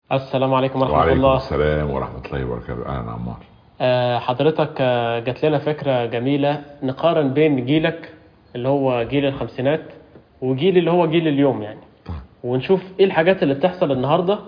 السلام عليكم ورحمة وعليكم الله السلام ورحمة الله وبركاته أهلا عمار آه، حضرتك آه، جات لنا فكرة جميلة نقارن بين جيلك اللي هو جيل الخمسينات وجيل اللي هو جيل اليوم يعني طيب. ونشوف ايه الحاجات اللي بتحصل النهاردة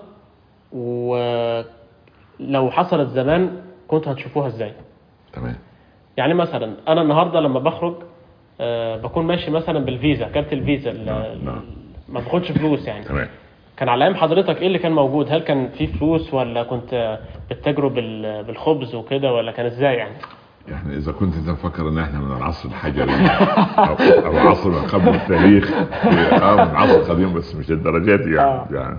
ولو حصلت زمان كنتوا هتشوفوها ازاي تمام يعني مثلا انا النهاردة لما بخرج آه، بكون ماشي مثلا بالفيزا كارت الفيزا ال- نعم، ال- نعم. ما باخدش فلوس يعني تمام كان على ايام حضرتك ايه اللي كان موجود هل كان في فلوس ولا كنت بتتاجروا بال- بالخبز وكده ولا كان ازاي يعني يعني إذا كنت أنت مفكر إن إحنا من العصر الحجري أو, أو عصر من قبل التاريخ أه من العصر القديم بس مش للدرجات دي يعني, آه. يعني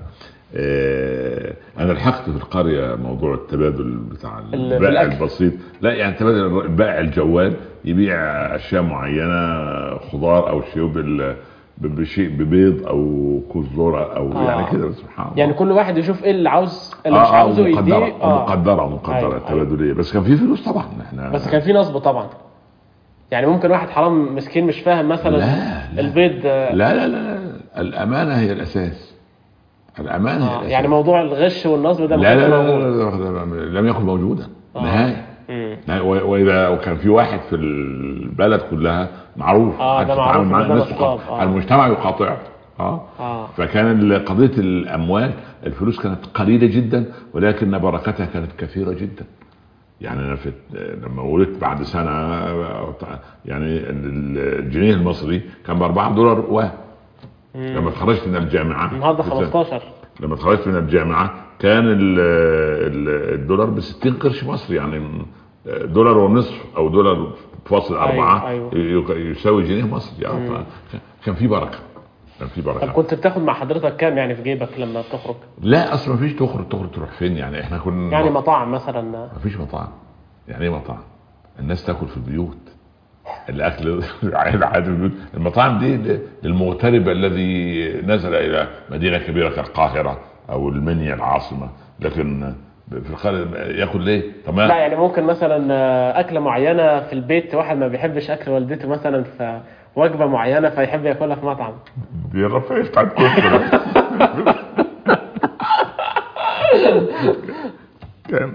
آه أنا لحقت في القرية موضوع التبادل بتاع في البائع الأكل. البسيط لا يعني تبادل البائع الجوال يبيع أشياء معينة خضار أو شيء بال ب- بشيء ببيض او كوز ذره او آه. يعني كده سبحان الله يعني كل واحد يشوف ايه اللي عاوز اللي آه، مش آه، عاوزه مقدرة يديه اه مقدرة مقدرة أيوة، التبادلية بس كان في فلوس طبعا احنا بس كان في نصب طبعا يعني ممكن واحد حرام مسكين مش فاهم مثلا لا، لا. البيض آه، لا لا لا لا الأمانة هي الأساس الأمانة هي آه، الأساس يعني موضوع الغش والنصب ده ما لا لا كانش لا, موجود. لا, لا, لا لم يكن موجودا آه. نهائي مم. نهائي. و- وإذا وكان في واحد في البلد كلها معروف آه، ده محدش معروف يتعامل معاه، إن ده الناس نصاب، تقاطع. آه. المجتمع يقاطعه اه اه فكان ال- قضية الأموال الفلوس كانت قليلة جدا ولكن بركتها كانت كثيرة جدا يعني أنا في لما ولدت بعد سنة يعني ال- الجنيه المصري كان ب 4 دولار و لما اتخرجت من الجامعة النهارده 15 لما اتخرجت من الجامعة كان ال- ال- الدولار ب 60 قرش مصري يعني دولار ونصف او دولار فاصل أربعة أيوة. يق- يساوي جنيه مصري يعني مم. ف- كان في بركة كان في طب بركة كنت بتاخد مع حضرتك كام يعني في جيبك لما بتخرج لا اصلا ما فيش تخرج تخرج تروح فين يعني احنا كنا يعني مطاعم مثلا ما فيش مطاعم يعني ايه مطاعم الناس تاكل في البيوت الاكل العادي في البيوت المطاعم دي ل- للمغترب الذي نزل الى مدينه كبيره كالقاهره او المنيا العاصمه لكن في القريه ياكل ليه؟ طب لا ما يعني ممكن مثلا آه، أكلة معينة في البيت واحد ما بيحبش أكل والدته مثلا فوجبة معينة فيحب ياكلها في مطعم دي الرفاهيه بتاعت كل كان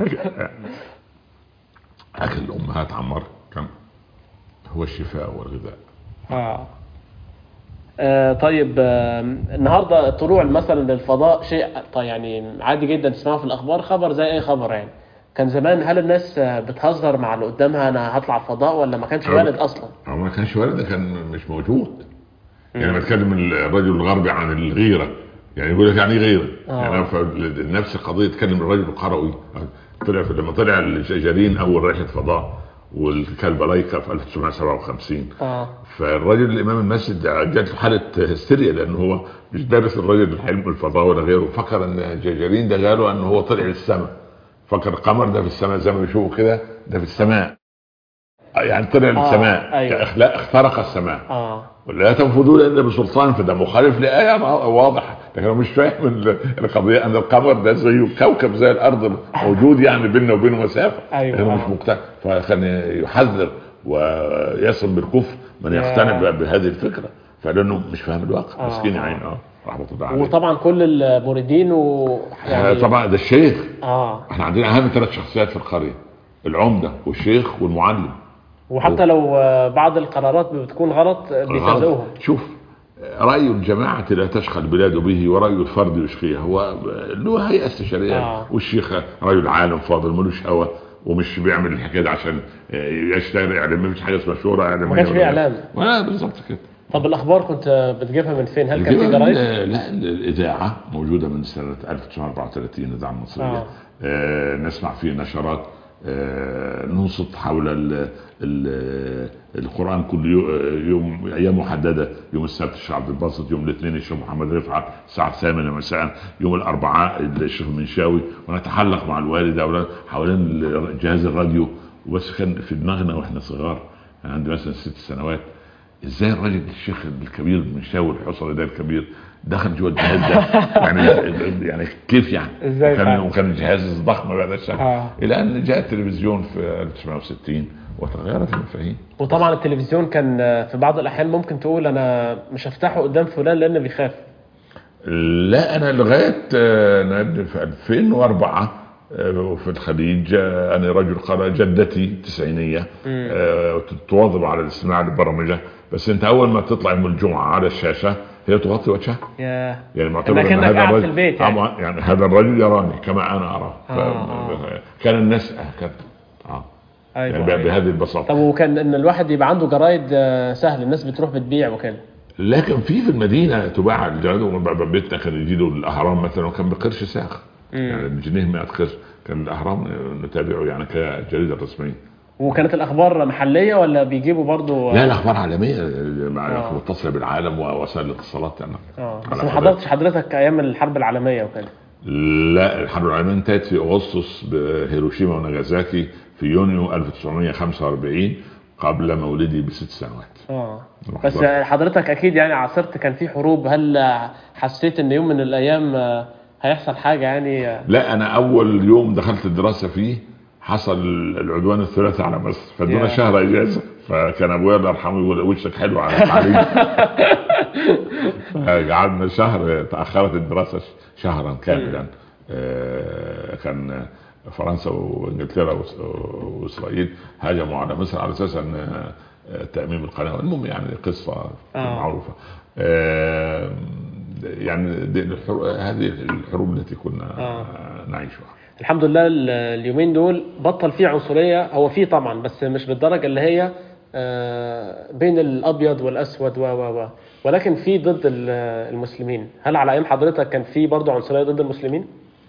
اكل الامهات عمار كان هو الشفاء والغذاء آه. آه طيب آه النهارده طلوع مثلا للفضاء شيء طيب يعني عادي جدا تسمعه في الاخبار خبر زي اي خبر يعني كان زمان هل الناس آه، بتهزر مع اللي قدامها انا هطلع الفضاء ولا ما كانش أه. وارد اصلا هو ما كانش والد ده كان مش موجود يعني بتكلم الرجل الغربي عن الغيره يعني يقول لك يعني ايه غيره آه. يعني ف- نفس القضيه يتكلم الرجل القروي طلع في لما طلع الجاجارين اول رحله فضاء والكلبه لايكا في 1957 اه فالراجل الامام المسجد جات له حاله هستيريا لان هو مش دارس الراجل الحلم الفضاء ولا غيره فكر ان الجاجارين ده قالوا ان هو طلع للسماء فكر القمر ده في السماء زي ما بيشوفوا كده ده في السماء يعني طلع للسماء أيوة. يعني لا اخترق السماء اه ولا تنفذون الا بسلطان فده مخالف لايه واضحه لكن هو مش فاهم ال- القضيه ان القمر ده زيه كوكب زي الارض موجود يعني بيننا وبينه مسافه أيوة. لكن هو مش مقتنع فكان يحذر ويصل بالكفر من يا. يقتنع ب- بهذه الفكره فلانه مش فاهم الواقع آه. مسكين يا عيني اه رحمه الله عليه وطبعا كل الموردين و آه، يعني طبعا ده الشيخ اه احنا عندنا اهم ثلاث شخصيات في القريه العمده والشيخ والمعلم وحتى لو آه، بعض القرارات بتكون غلط آه، بيصدقوهم شوف رأي الجماعة لا تشغل البلاد به ورأي الفرد يشقيها هو له هيئة استشارية آه. والشيخ رجل عالم فاضل ملوش هوى ومش بيعمل الحكايه دي عشان يشتغل يعني ما فيش حاجه اسمها شهره يعني ما كانش فيه اعلام ولا بالظبط كده طب الاخبار كنت بتجيبها من فين؟ هل كان في الجبل- جرايد؟ لا الاذاعه موجوده من سنه 1934 الاذاعه المصريه آه. آه نسمع فيه نشرات آه ننصت حول ال ال القران كل يو- يوم ايام محدده يوم السبت الشيخ عبد الباسط يوم الاثنين الشيخ محمد رفعت الساعه الثامنه مساء يوم الاربعاء الشيخ المنشاوي ونتحلق مع الوالده أولاد حوالين جهاز الراديو وبس كان في دماغنا واحنا صغار كان عندي مثلا ست سنوات ازاي الراجل الشيخ الكبير المنشاوي الحصري ده الكبير دخل جوه الجهاز ده يعني يعني كيف يعني إزاي وكان فعلا؟ وكان الجهاز ضخم بهذا الشكل آه. الى ان جاء التلفزيون في 1960 وتغيرت المفاهيم وطبعا التلفزيون كان في بعض الاحيان ممكن تقول انا مش هفتحه قدام فلان لان بيخاف لا انا لغايه آه، انا ابني في 2004 آه، في الخليج آه، انا رجل قرأ جدتي تسعينيه مم. آه، تواظب على الاستماع للبرامجه بس انت اول ما تطلع يوم الجمعه على الشاشه هي تغطي وجهها يا يعني معتبر إنك ان إنك هذا قاعد في الرجل البيت يعني. يعني. يعني هذا الرجل يراني كما انا اراه ف- آه. كان الناس هكذا آه. يعني ايوه ب- أيوة. بهذه البساطه طب وكان ان الواحد يبقى عنده جرايد آه، سهل الناس بتروح بتبيع وكده لكن في في المدينه تباع الجرائد وباب بيتنا كان يجي له الاهرام مثلا وكان بقرش ساخ مم. يعني بجنيه 100 قرش كان الاهرام نتابعه يعني كجريده رسميه وكانت الاخبار محليه ولا بيجيبوا برضو لا الاخبار عالميه مع آه. متصله بالعالم ووسائل الاتصالات يعني اه على بس ما حضرتك. حضرتش حضرتك ايام الحرب العالميه وكده لا الحرب العالميه انتهت في اغسطس بهيروشيما وناجازاكي في يونيو 1945 قبل مولدي بست سنوات اه ما بس حضرتش. حضرتك اكيد يعني عاصرت كان في حروب هل حسيت ان يوم من الايام آه، هيحصل حاجه يعني آه، لا انا اول يوم دخلت الدراسه فيه حصل العدوان الثلاثي على مصر فادونا يا. شهر اجازه فكان ابويا الله يرحمه يقول وشك حلو على التعليم قعدنا شهر تاخرت الدراسه شهرا كاملا آه، كان فرنسا وانجلترا وإس- واسرائيل هاجموا على مصر على اساس ان آه، تاميم القناه المهم يعني قصه آه. معروفه آه، يعني دي الحرو- هذه الحروب التي كنا آه. نعيشها الحمد لله ال- اليومين دول بطل فيه عنصريه هو فيه طبعا بس مش بالدرجه اللي هي آه، بين الابيض والاسود و و و ولكن في ضد ال- المسلمين هل على ايام حضرتك كان في برضه عنصريه ضد المسلمين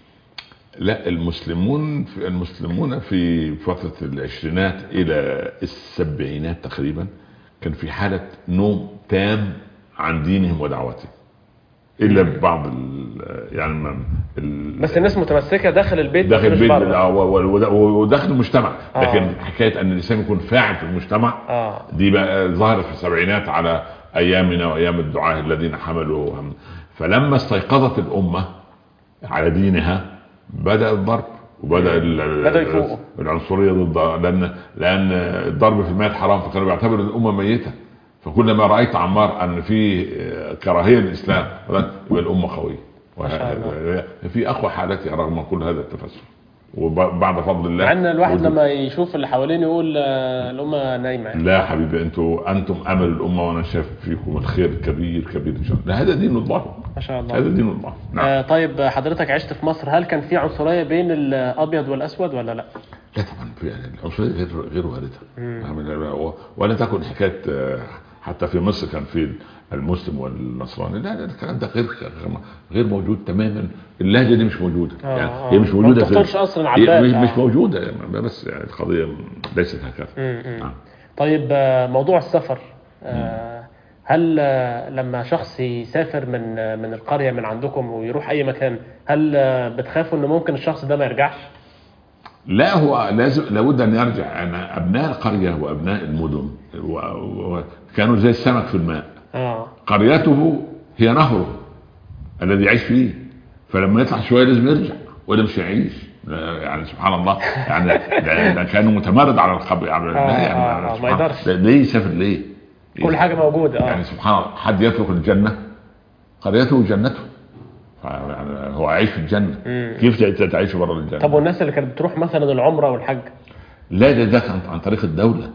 لا المسلمون في المسلمون في فترة العشرينات إلى السبعينات تقريبا كان في حالة نوم تام عن دينهم ودعوتهم إلا بعض ال يعني من ال بس الناس متمسكه داخل البيت بس داخل مش البيت بره. آه، و- و- وداخل المجتمع آه. لكن حكاية أن الإنسان يكون فاعل في المجتمع اه دي بقى ظهرت في السبعينات على ايامنا وايام الدعاة الذين حملوا هم فلما استيقظت الامه على دينها بدا الضرب وبدا ال- ال- بدأوا يفوقوا. العنصريه ضد لان لان الضرب في المال حرام فكانوا بيعتبروا الامه ميته فكلما رايت عمار ان في كراهيه للاسلام يبقى الامه قويه ما شاء الله. في اقوى حالاتها رغم كل هذا التفسر وبعد فضل الله مع ان الواحد وجود- لما يشوف اللي حواليه يقول آه، الامه نايمه يعني. لا حبيبي انتوا انتم امل الامه وانا شايف فيكم الخير كبير كبير ان شاء الله لا هذا دين الله ما شاء الله هذا دين الله نعم آه طيب حضرتك عشت في مصر هل كان في عنصريه بين الابيض والاسود ولا لا؟ لا طبعا في يعني العنصريه غير غير وارده يعني ولا تكن حكايه آه، حتى في مصر كان في المسلم والنصراني لا لا الكلام ده غير غير موجود تماما اللهجه دي مش موجوده آه، يعني آه. هي مش ما موجوده بتخطرش أصلاً على هي البال. مش, آه. مش موجوده يعني بس يعني القضيه ليست هكذا مم. نعم. طيب آه، موضوع السفر آه، هل آه، لما شخص يسافر من آه، من القريه من عندكم ويروح اي مكان هل آه، بتخافوا ان ممكن الشخص ده ما يرجعش؟ لا هو لازم لابد ان يرجع انا ابناء القريه وابناء المدن و- و- كانوا زي السمك في الماء اه قريته هي نهره الذي يعيش فيه فلما يطلع شويه لازم يرجع ولا مش يعيش لا، يعني سبحان الله يعني ده, ده كانه متمرد على القبر على لا آه، يعني آه، آه، ما سبحان- يقدرش. ده- ليه يسافر ليه؟ كل حاجه موجوده اه يعني سبحان الله حد يترك الجنه قريته جنته يعني هو عايش في الجنه مم. كيف تعيش بره الجنه؟ طب والناس اللي كانت بتروح مثلا العمره والحج لا ده ده كان عن طريق الدولة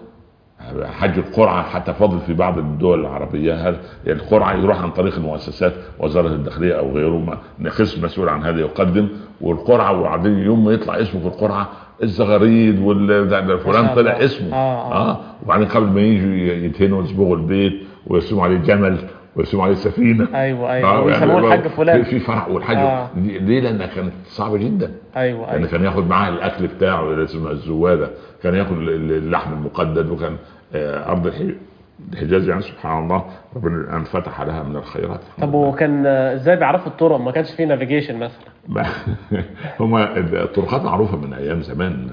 حج القرعة حتى فضل في بعض الدول العربية هذا يعني القرعة يروح عن طريق المؤسسات وزارة الداخلية أو غيره ما- قسم مسؤول عن هذا يقدم والقرعة وبعدين يوم ما يطلع اسمه في القرعة الزغاريد وال ده- ده ما فلان شاء طلع الله. اسمه آه، آه. اه وبعدين قبل ما يجوا يدهنوا يصبغوا البيت ويرسموا عليه جمل ويرسموا عليه سفينة ايوه آه، ايوه يعني ويسموه الحج في, فلان في فرح والحج آه. ليه؟ لأنها كانت صعبة جدا ايوه لان ايوه كان ياخد معاه الاكل بتاعه اللي اسمه الزواده كان ياكل اللحم المقدد وكان آه، ارض الح- الحجاز يعني سبحان الله ربنا ان فتح لها من الخيرات طب وكان آه، ازاي بيعرفوا الطرق ما كانش فيه نافيجيشن مثلا ما- هما الطرقات معروفه من ايام زمان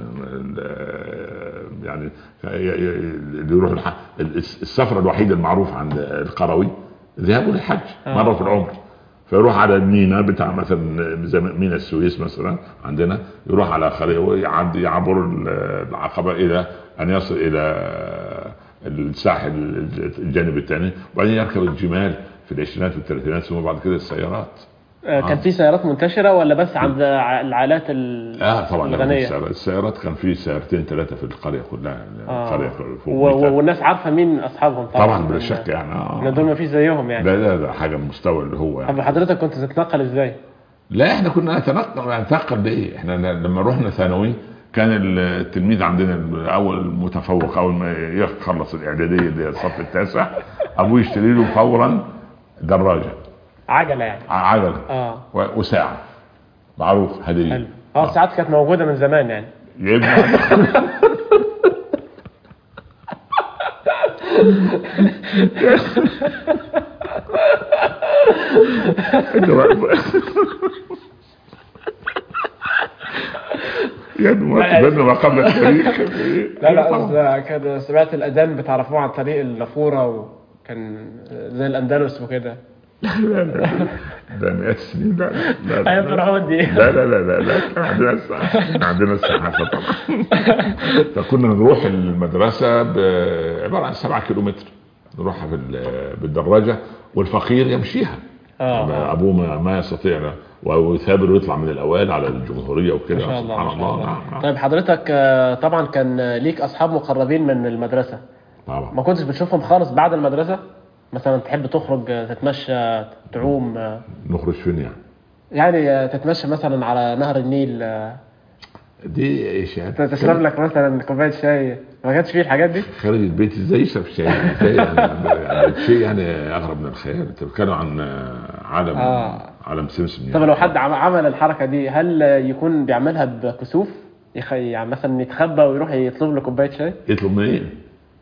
ال- يعني اللي يروح الح- السفره الوحيده المعروفه عند القروي ذهابه للحج آه. مره في العمر فيروح على المينا بتاع مثلا زي مينا السويس مثلا عندنا يروح على خليج ويعدي يعبر العقبه الى ان يصل الى الساحل الجانب الثاني وبعدين يركب الجمال في العشرينات والثلاثينات ثم بعد كده السيارات آه، كان آه. في سيارات منتشره ولا بس عند ع- العائلات ال- اه طبعا لما الغنيه السيارات, السيارات كان في سيارتين ثلاثه في القريه كلها آه. القريه فوق و- 100 و- والناس عارفه مين اصحابهم طبعا طبعا بلا شك يعني اه ان دول ما فيش زيهم يعني لا لا ده حاجه المستوى اللي هو طب يعني حضرتك كنت تتنقل ازاي؟ لا احنا كنا نتنقل نتنقل بايه؟ احنا ل- لما رحنا ثانوي كان التلميذ عندنا اول متفوق اول ما يخلص الاعداديه اللي هي الصف التاسع ابوه يشتري له فورا دراجه عجله يعني ع- عجله اه و- وساعه معروف هديه حلو اه الساعات كانت موجوده من زمان يعني جبنا يا ابن ما قبل التاريخ لا لا أصل كان سمعت الاذان بتعرفوه عن طريق النافوره وكان زي الاندلس وكده لا لا لا ده مئات السنين لا لا لا ايام فرعون دي لا لا لا لا لا كان عندنا الساعة كان عندنا الساعة طبعا فكنا نروح المدرسة ب- عبارة عن سبعة كيلومتر نروحها بال- بالدراجة والفقير يمشيها اه أبوه ما, ما يستطيع ويثابر ويطلع من الأوائل على الجمهورية وكده ما شاء الله سبحان ما شاء الله نعم، نعم. طيب حضرتك آه، طبعا كان ليك اصحاب مقربين من المدرسه طبعا ما كنتش بتشوفهم خالص بعد المدرسه مثلا تحب تخرج آه، تتمشى تعوم آه، نخرج فين يعني يعني آه، تتمشى مثلا على نهر النيل آه، دي ايش يعني تشرب لك مثلا كوبايه شاي ما كانش فيه الحاجات دي خارج البيت ازاي يشرب شاي ازاي يعني, يعني شيء يعني اغرب من الخيال انت بتتكلم عن عالم آه. عالم سمسم يعني طب لو حد عم- عمل الحركه دي هل آه، يكون بيعملها بكسوف يخ... يعني مثلا يتخبى ويروح يطلب له كوبايه شاي يطلب منين؟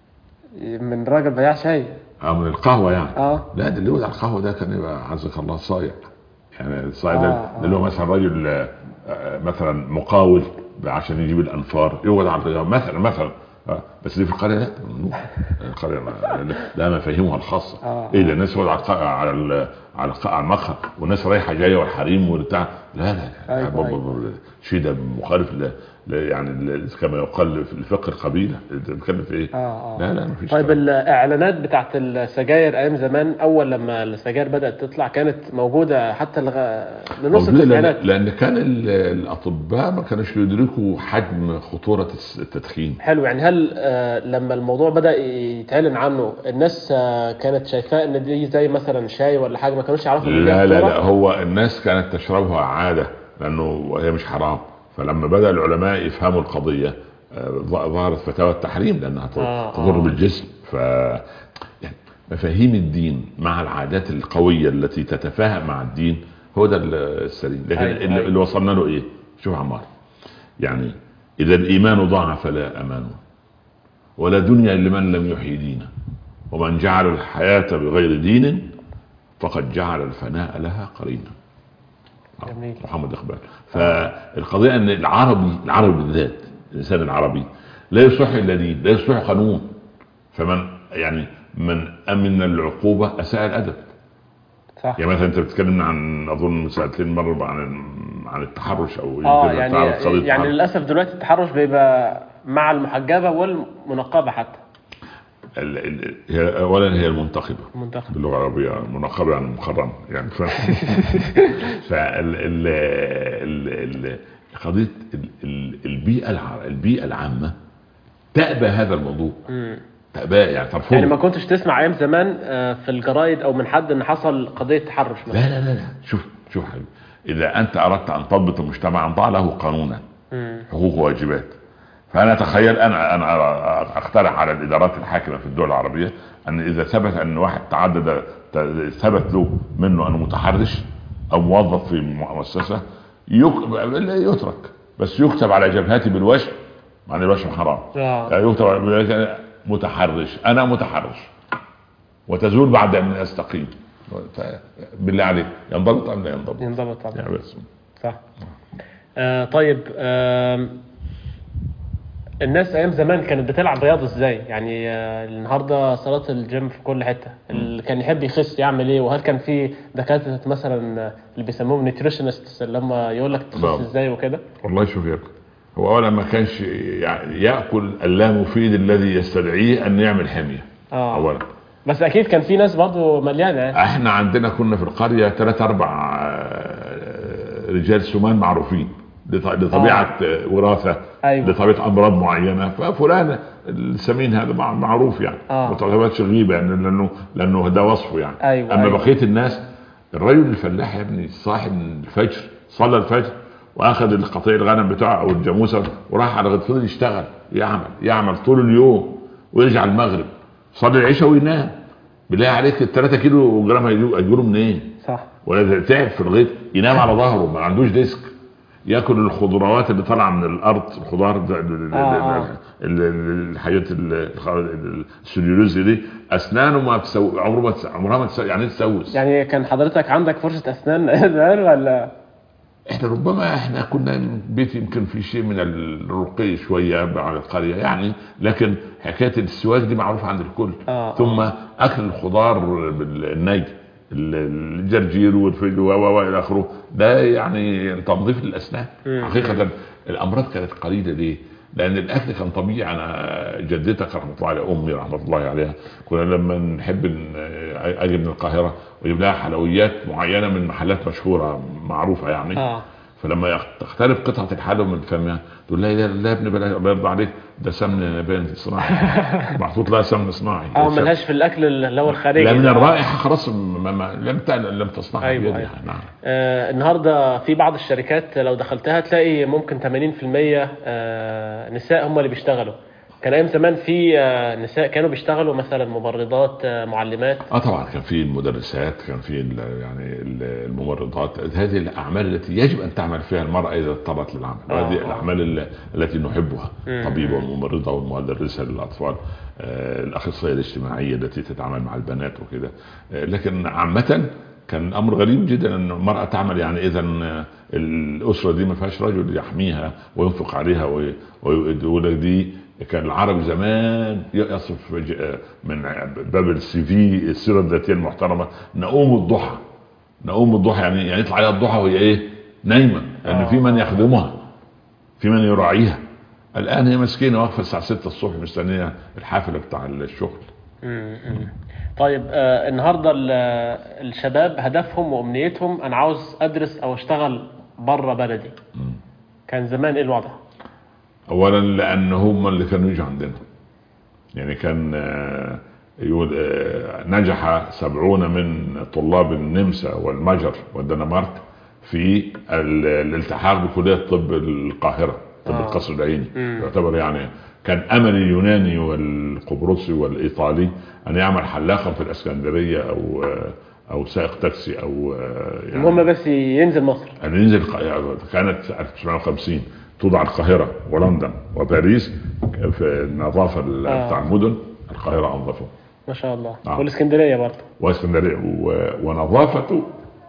من راجل بياع شاي اه من القهوه يعني اه لا ده اللي يقعد على القهوه ده كان يبقى عزك الله صايع يعني الصايع ده آه، ده اللي هو مثلا راجل آه، آه، مثلا مقاول عشان يجيب الانفار يقعد على القهوة. مثلا مثلا آه، بس دي في القريه لا ممنوع القريه ما- لا مفاهيمها الخاصه آه. ايه ده الناس يقعد على الق- على ال- على الق- على المقهى والناس رايحه جايه والحريم والبتاع لا لا لا أيوة، ب- ب- أيوة. ب- شيء ده مخالف ل ل- يعني ل- كما يقال في الفقه القبيله انت بتتكلم في ايه؟ اه اه لا لا مفيش طيب كلام. الاعلانات بتاعت السجاير ايام زمان اول لما السجاير بدات تطلع كانت موجوده حتى لغ... لنص موجودة التسعينات لأن, لان كان ال- الاطباء ما كانوش يدركوا حجم خطوره الس- التدخين حلو يعني هل آه لما الموضوع بدا يتعلن عنه الناس آه كانت شايفاه ان دي زي مثلا شاي ولا حاجه ما كانوش يعرفوا إن دي لا لا خطورة؟ لا هو الناس كانت تشربها عاده لانه هي مش حرام فلما بدا العلماء يفهموا القضيه آه، ظ- ظهرت فتاوى التحريم لانها ت- آه، تضر آه. بالجسم ف يعني مفاهيم الدين مع العادات القويه التي تتفاهم مع الدين هو ده ال- السليم لكن أيوة، اللي, أيوة. اللي وصلنا له ايه؟ شوف يا عمار يعني اذا الايمان ضاع فلا امان ولا دنيا لمن لم يحيي دينا ومن جعل الحياه بغير دين فقد جعل الفناء لها قرينا جميل. محمد اقبال فالقضيه ان العربي العربي بالذات الانسان العربي لا يصلح الا دين لا يصلح قانون فمن يعني من امن العقوبه اساء الادب صح يعني مثلا انت بتتكلم عن اظن ساعتين مره عن عن التحرش او اه يمكن يعني تعرض قضية يعني التحرش. للاسف دلوقتي التحرش بيبقى مع المحجبه والمنقبه حتى ال- ال- هي اولا هي المنتخبه المنتخب باللغه العربيه منقبه يعني مخرمه يعني ف فال ال ال ال قضيه ال- ال- البيئه الع- البيئه العامه تأبى هذا الموضوع مم. تأبى يعني ترفضه يعني ما كنتش تسمع ايام زمان آه، في الجرايد او من حد ان حصل قضيه تحرش مثلا لا لا لا لا شوف شوف حبيبي اذا انت اردت ان تضبط المجتمع ضع له قانونا مم. حقوق وواجبات فانا اتخيل انا انا اقترح على الادارات الحاكمه في الدول العربيه ان اذا ثبت ان واحد تعدد ت- ثبت له منه انه متحرش او موظف في مؤسسه يك- لا يترك بس يكتب على جبهته بالوشم مع الوشم حرام آه. يعني يكتب على متحرش انا متحرش وتزول بعد ان استقيم ف- بالله عليك ينضبط ام لا ينضبط؟ ينضبط طبعا يعني بس صح آه طيب آم، الناس ايام زمان كانت بتلعب رياضه ازاي يعني آه النهارده صالات الجيم في كل حته اللي كان يحب يخس يعمل ايه وهل كان في دكاتره مثلا آه، اللي بيسموهم نيوتريشنست اللي هم يقول لك تخس نعم. ازاي وكده والله شوف يا ابني هو اولا ما كانش يعني ياكل اللامفيد الذي يستدعيه ان يعمل حميه اه اولا بس اكيد كان في ناس برضه مليانه يعني احنا عندنا كنا في القريه ثلاث اربع آه، رجال سمان معروفين لط- لطبيعه آه. وراثه أيوة. لطبيعه امراض معينه ففلان السمين هذا مع- معروف يعني آه. ما تعتبرش غيبه يعني لانه لانه ده وصفه يعني أيوة، اما أيوة. بقيه الناس الرجل الفلاح يا ابني صاحي من الفجر صلى الفجر واخذ القطيع الغنم بتاعه او الجاموسه وراح على فضل يشتغل يعمل يعمل طول اليوم ويرجع المغرب صلي العشاء وينام بالله عليك ال 3 كيلو جرام هيجوا هيجوا له منين؟ صح ولا تعب في الغيط ينام على ظهره ما عندوش ديسك ياكل الخضروات اللي طالعه من الارض الخضار ده- ال- ال- آه، آه. ال- ال- الحاجات ال- ال- السليولوز دي اسنانه ما بتسو عمره ما تس- عمرها ما تسو يعني ايه تسوس يعني كان حضرتك عندك فرشه اسنان زمان ولا احنا ربما احنا كنا بيت يمكن في شيء من الرقي شويه على القريه يعني لكن حكايه السواك دي معروفه عند الكل آه، ثم اكل الخضار بالني ال- الجرجير والفجل و و الى اخره ده يعني تنظيف للاسنان مم. حقيقه الامراض كانت قليله ليه؟ لان الاكل كان طبيعي انا جدتك رحمه الله عليها امي رحمه الله عليها كنا لما نحب ن- اجي من القاهره واجيب لها حلويات معينه من محلات مشهوره معروفه يعني اه فلما يخ- تختلف قطعه الحلوى من فمها تقول لها لا لا يا ابني بلا الله يرضى عليك ده سمن نباتي صناعي محطوط لها سمن صناعي اه ملهاش في الاكل اللي هو الخارجي لا من ده. الرائحه خلاص ما ما لم ت- لم تصنعها أيوة، بيدها أيوة. نعم آه النهارده في بعض الشركات لو دخلتها تلاقي ممكن 80% آه نساء هم اللي بيشتغلوا كان ايام زمان في آه نساء كانوا بيشتغلوا مثلا ممرضات آه معلمات اه طبعا كان في المدرسات كان في ال- يعني ال- الممرضات هذه الاعمال التي يجب ان تعمل فيها المراه اذا اضطرت للعمل آه، وهذه آه. الاعمال ال- التي نحبها مم. الطبيبه والممرضه والمدرسه للاطفال آه، الاخصائيه الاجتماعيه التي تتعامل مع البنات وكده آه، لكن عامه كان امر غريب جدا ان المراه تعمل يعني اذا آه، الاسره دي ما فيهاش رجل يحميها وينفق عليها وي- ويقول لك دي كان العرب زمان يصف ج- من باب السي في السيره الذاتيه المحترمه نقوم الضحى نقوم الضحى يعني يعني يطلع عليها الضحى وهي ايه؟ نايمه لان آه. في من يخدمها في من يراعيها الان هي مسكينه واقفه الساعه 6 الصبح مستنيه الحافله بتاع الشغل مم، مم. طيب آه النهارده ال- الشباب هدفهم وامنيتهم انا عاوز ادرس او اشتغل بره بلدي مم. كان زمان ايه الوضع؟ اولا لان هم اللي كانوا يجوا عندنا يعني كان آه، يقول آه، نجح سبعون من طلاب النمسا والمجر والدنمارك في ال- الالتحاق بكليه طب القاهره طب آه. القصر العيني مم. يعتبر يعني كان امل اليوناني والقبرصي والايطالي ان يعمل حلاقا في الاسكندريه او آه، او سائق تاكسي او آه، يعني المهم بس ينزل مصر أن ينزل الق- كانت 1950 توضع القاهرة ولندن وباريس في النظافة ال- آه. بتاع المدن القاهرة أنظفه ما شاء الله آه. والاسكندريه برضه واسكندرية و- ونظافة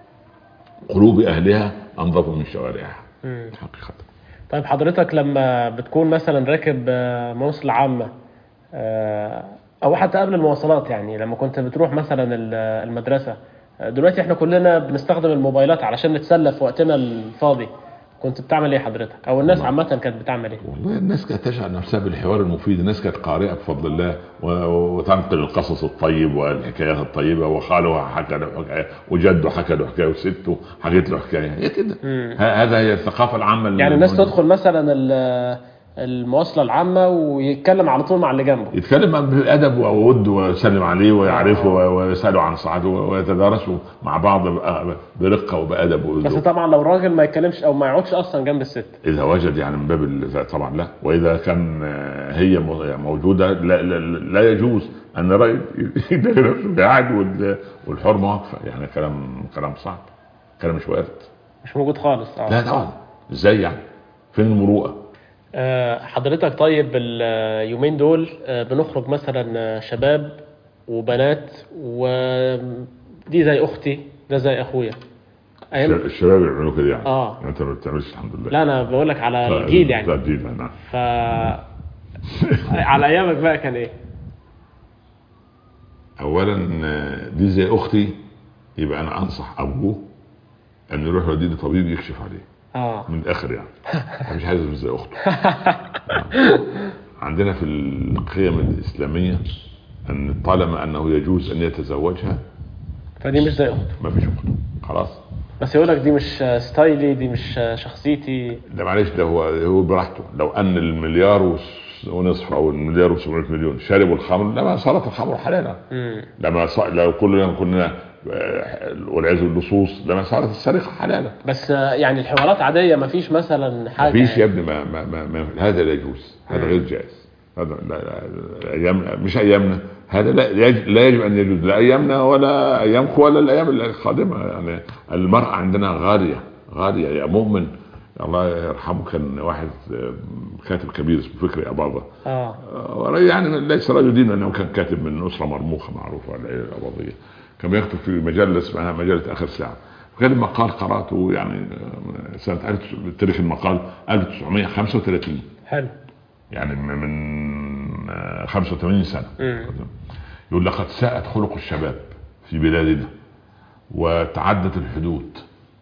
قلوب أهلها أنظف من شوارعها مم. حقيقة طيب حضرتك لما بتكون مثلا راكب آه، مواصلة عامة آه، أو حتى قبل المواصلات يعني لما كنت بتروح مثلا ال- المدرسة آه، دلوقتي احنا كلنا بنستخدم الموبايلات علشان نتسلى في وقتنا الفاضي كنت بتعمل ايه حضرتك أو الناس والله. عامة كانت بتعمل ايه؟ والله الناس كانت تشعر نفسها بالحوار المفيد الناس كانت قارئة بفضل الله و- وتنقل القصص الطيب والحكايات الطيبة وخاله حكى له حكاية وجده حكى له حكاية وسته حكيت له حكاية هي كده مم. ه- هذا هي الثقافة العامة اللي- يعني الناس تدخل مثلا ال- المواصلة العامة ويتكلم على طول مع اللي جنبه يتكلم بأدب وود ويسلم عليه ويعرفه ويسأله عن صحته ويتدارسوا مع بعض بأ- برقة وبأدب بس وذوق. طبعا لو الراجل ما يتكلمش أو ما يقعدش أصلا جنب الست إذا وجد يعني من باب ال- طبعا لا وإذا كان آه، هي م- موجودة لا, لا, لا يجوز أن الرجل يلاقي نفسه قاعد وال- والحرمة واقفة يعني كلام كلام صعب كلام مش وارد مش موجود خالص اه لا طبعا ازاي يعني فين المروءة آه، حضرتك طيب اليومين دول آه، بنخرج مثلا آه، شباب وبنات ودي زي اختي ده زي اخويا أيام الشباب يعملوا كده يعني آه. يعني انت ما بتعملش الحمد لله لا انا بقول لك على ف- الجيل لا، يعني الجيل نعم ف على ايامك بقى كان ايه؟ اولا آه، دي زي اختي يبقى انا انصح ابوه ان يروح يوديه لطبيب يكشف عليه اه من الاخر يعني مش عايز مش زي اخته عندنا في القيم الاسلاميه ان طالما انه يجوز ان يتزوجها فدي مش زي اخته ما فيش اخته خلاص بس يقول لك دي مش ستايلي دي مش شخصيتي ده معلش ده هو هو براحته لو ان المليار وس- ونصف او المليار و700 مليون شربوا الخمر لما صارت الخمر حلالا مم. لما ص... لو كلنا كنا آه، والعياذ باللصوص لما صارت السرقه حلالا بس آه، يعني الحوارات عاديه ما فيش مثلا حاجه مفيش يا ابني ما, ما, ما, ما هذا لا يجوز هذا غير جائز هذا لا لا لا ايام مش ايامنا هذا لا يجب, لا يجب ان يجوز لا ايامنا ولا ايامكم ولا الايام القادمه يعني المراه عندنا غاليه غاليه يا مؤمن الله يرحمه كان واحد آه، كاتب كبير اسمه فكري اباظه اه آه، يعني ليس رجل دين انه كان كاتب من اسره مرموقه معروفه العيله الاباضيه كان بيكتب في مجله اسمها مجله اخر ساعه وكان مقال قراته يعني آه، سنه 1000 تاريخ المقال 1935 حلو يعني من آه، 85 سنه مم. يقول لقد ساءت خلق الشباب في بلادنا وتعدت الحدود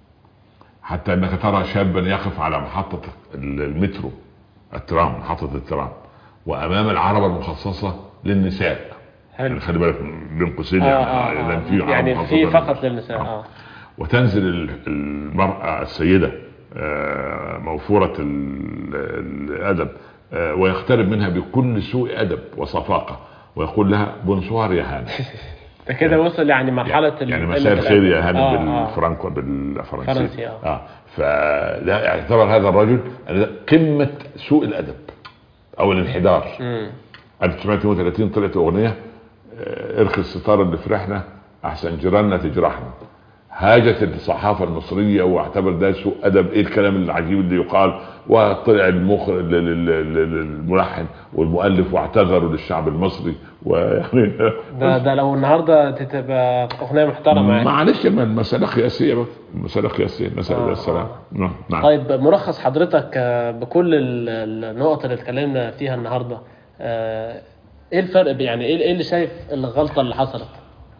حتى انك ترى شابا يقف على محطه المترو الترام محطه الترام وامام العربه المخصصه للنساء يعني حلو خلي بالك بين قوسين آه يعني آه لأن آه. في عربة يعني مخصصة في للنساء. فقط للنساء اه وتنزل ال- المرأة السيدة آه، موفورة ال- الأدب آه، ويقترب منها بكل سوء أدب وصفاقة ويقول لها بونسوار يا هاني ده كده وصل يعني مرحله ال- يعني قلة مساء الخير يا الأدب. هاني آه، آه. بالفرنكو بالفرنسي فرنسي، آه. اه فلا يعتبر هذا الرجل قمة سوء الأدب أو الانحدار مم. 1932 طلعت اغنيه آه، ارخي الستار اللي فرحنا احسن جيراننا تجرحنا هاجت الصحافه المصريه واعتبر ده سوء ادب ايه الكلام العجيب اللي يقال وطلع المخرج ال- ال- ال- ال- الملحن والمؤلف واعتذروا للشعب المصري ويعني ده ده لو النهارده تبقى اغنيه محترمه يعني معلش ما المساله قياسيه بقى المساله قياسيه نسال آه، الله السلامه آه. نعم نعم طيب ملخص حضرتك آه، بكل ال- ال- النقط اللي اتكلمنا فيها النهارده آه، ايه الفرق بي- يعني ايه إيه اللي شايف الغلطه اللي حصلت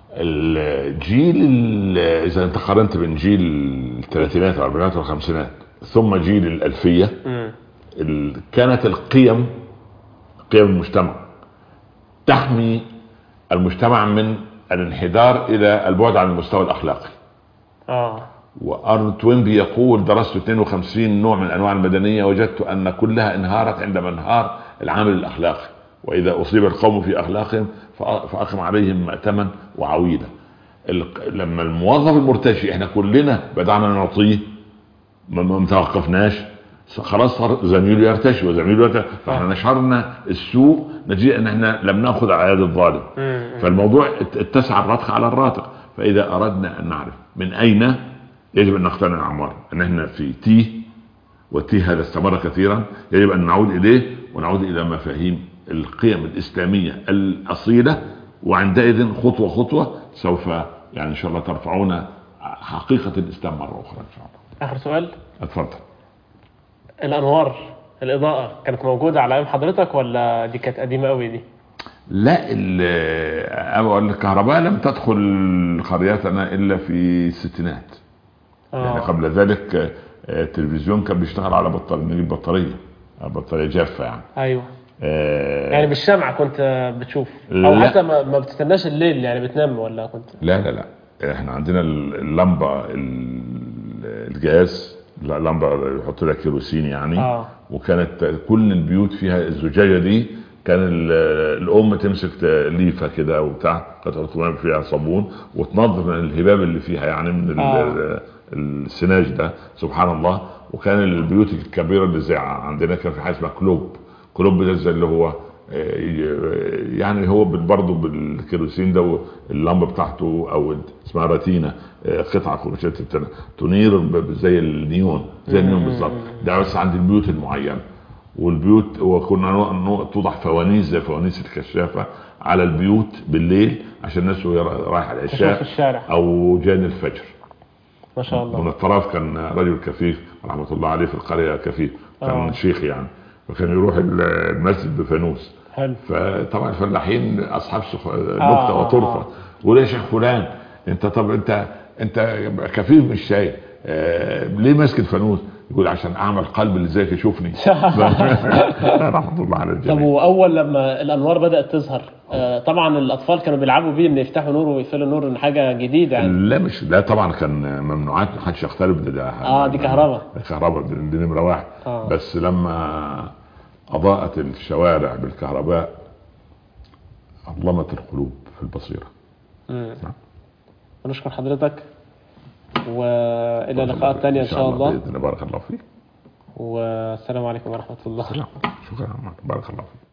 الجيل ال- اذا انت قارنت بين جيل الثلاثينات والاربعينات والخمسينات ثم جيل الالفيه مم. ال- كانت القيم قيم المجتمع تحمي المجتمع من الانحدار الى البعد عن المستوى الاخلاقي اه وارن توينبي يقول درست 52 نوع من انواع المدنيه وجدت ان كلها انهارت عندما انهار العامل الاخلاقي واذا اصيب القوم في اخلاقهم فأ- فاقم عليهم مأتما وعويدا ال- لما الموظف المرتشي احنا كلنا بدأنا نعطيه ما ما توقفناش خلاص صار زميله يرتشي وزميله يرتشي فاحنا نشرنا السوء نتيجه ان احنا لم ناخذ على يد الظالم مم. فالموضوع ات- اتسع الرتق على الراتق فاذا اردنا ان نعرف من اين يجب ان نقتنع عمار ان احنا في تيه والتيه هذا استمر كثيرا يجب ان نعود اليه ونعود الى مفاهيم القيم الاسلاميه الاصيله وعندئذ خطوه خطوه سوف يعني ان شاء الله ترفعون حقيقه الاسلام مره اخرى ان شاء الله اخر سؤال اتفضل الانوار الاضاءه كانت موجوده على ايام حضرتك ولا دي كانت قديمه قوي دي لا ال- أقول الكهرباء لم تدخل قريتنا الا في الستينات يعني اه قبل ذلك آه، التلفزيون كان بيشتغل على بطارية نجيب بطارية بطارية جافة يعني ايوه آه، يعني بالشمع كنت آه، بتشوف او لا. حتى ما, ما بتستناش الليل يعني بتنام ولا كنت لا لا لا احنا عندنا ال- اللمبة ال- الجاز لا لمبة يحط لها كيروسين يعني اه وكانت كل البيوت فيها الزجاجة دي كان ال- الام تمسك ليفه كده وبتاع كانت تحط فيها صابون وتنظف من الهباب اللي فيها يعني من ال- آه. السناج ده سبحان الله وكان البيوت الكبيره اللي زي عندنا كان في حاجه اسمها كلوب كلوب ده زي اللي هو آه، يعني هو برضه بالكيروسين ده اللمبه بتاعته او اسمها راتينا آه، قطعه خروجات تنير ب- زي النيون زي النيون بالظبط ده بس عند البيوت المعينه والبيوت وكنا نو- نو- توضع فوانيس زي فوانيس الكشافه على البيوت بالليل عشان الناس وهي رايحه تشوف العشاء في الشارع او جاني الفجر ما شاء الله من الطرف كان رجل كفيف رحمه الله عليه في القريه كفيف كان آه. شيخ يعني فكان يروح ال- المسجد بفانوس حلو فطبعا الفلاحين اصحاب سخ- نكته آه، وطرفه آه. ولا يا شيخ فلان انت طب انت انت كفيف مش شايف آه ليه ماسك الفانوس؟ يقول عشان اعمل قلب اللي زيك يشوفني رحمه الله على طب الجميع واول لما الانوار بدات تظهر آه، طبعا الاطفال كانوا بيلعبوا بيه ان يفتحوا نور ويقفلوا النور ان حاجه جديده يعني لا مش لا طبعا كان ممنوعات ما حدش يختلف ده, ده اه دي كهرباء ده كهرباء دي, دي نمره واحد آه. بس لما اضاءت الشوارع بالكهرباء اظلمت القلوب في البصيره مم. نعم. ونشكر حضرتك والى لقاءات تانية ان شاء الله باذن الله بارك الله فيك والسلام عليكم ورحمه الله شكرا بارك الله فيك